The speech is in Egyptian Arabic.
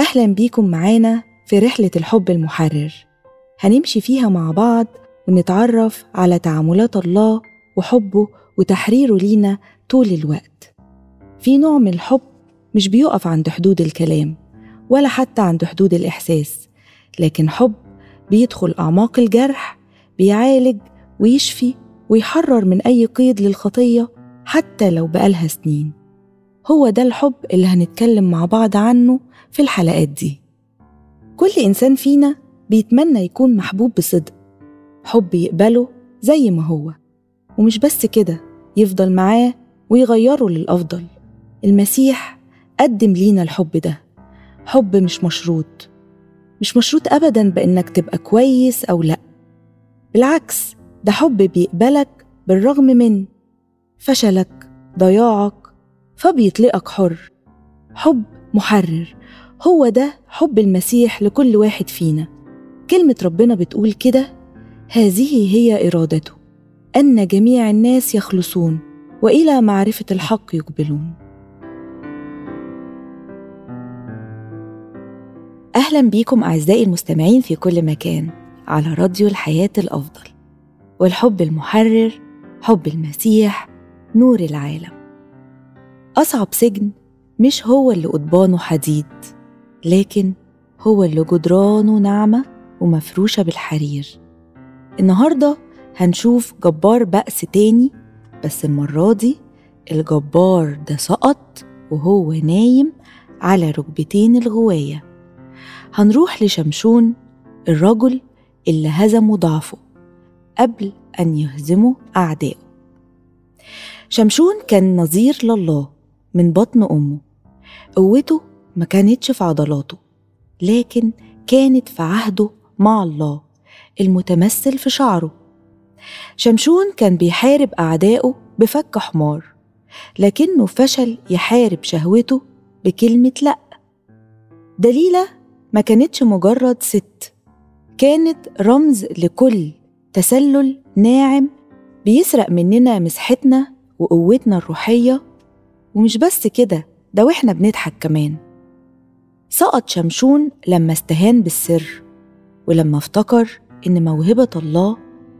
أهلا بيكم معانا في رحلة الحب المحرر هنمشي فيها مع بعض ونتعرف على تعاملات الله وحبه وتحريره لينا طول الوقت في نوع من الحب مش بيقف عند حدود الكلام ولا حتى عند حدود الإحساس لكن حب بيدخل أعماق الجرح بيعالج ويشفي ويحرر من أي قيد للخطية حتى لو بقالها سنين هو ده الحب اللي هنتكلم مع بعض عنه في الحلقات دي كل إنسان فينا بيتمنى يكون محبوب بصدق حب يقبله زي ما هو ومش بس كده يفضل معاه ويغيره للأفضل المسيح قدم لينا الحب ده حب مش مشروط مش مشروط أبدا بإنك تبقى كويس أو لأ بالعكس ده حب بيقبلك بالرغم من فشلك ضياعك فبيطلقك حر حب محرر هو ده حب المسيح لكل واحد فينا كلمة ربنا بتقول كده هذه هي إرادته أن جميع الناس يخلصون وإلى معرفة الحق يقبلون أهلا بيكم أعزائي المستمعين في كل مكان على راديو الحياة الأفضل والحب المحرر حب المسيح نور العالم أصعب سجن مش هو اللي قضبانه حديد لكن هو اللي جدرانه ناعمة ومفروشة بالحرير النهاردة هنشوف جبار بأس تاني بس المرة دي الجبار ده سقط وهو نايم على ركبتين الغواية هنروح لشمشون الرجل اللي هزموا ضعفه قبل أن يهزموا أعدائه شمشون كان نظير لله من بطن أمه قوته ما كانتش في عضلاته لكن كانت في عهده مع الله المتمثل في شعره شمشون كان بيحارب أعدائه بفك حمار لكنه فشل يحارب شهوته بكلمة لأ دليلة ما كانتش مجرد ست كانت رمز لكل تسلل ناعم بيسرق مننا مسحتنا وقوتنا الروحية ومش بس كده ده واحنا بنضحك كمان سقط شمشون لما استهان بالسر ولما افتكر إن موهبة الله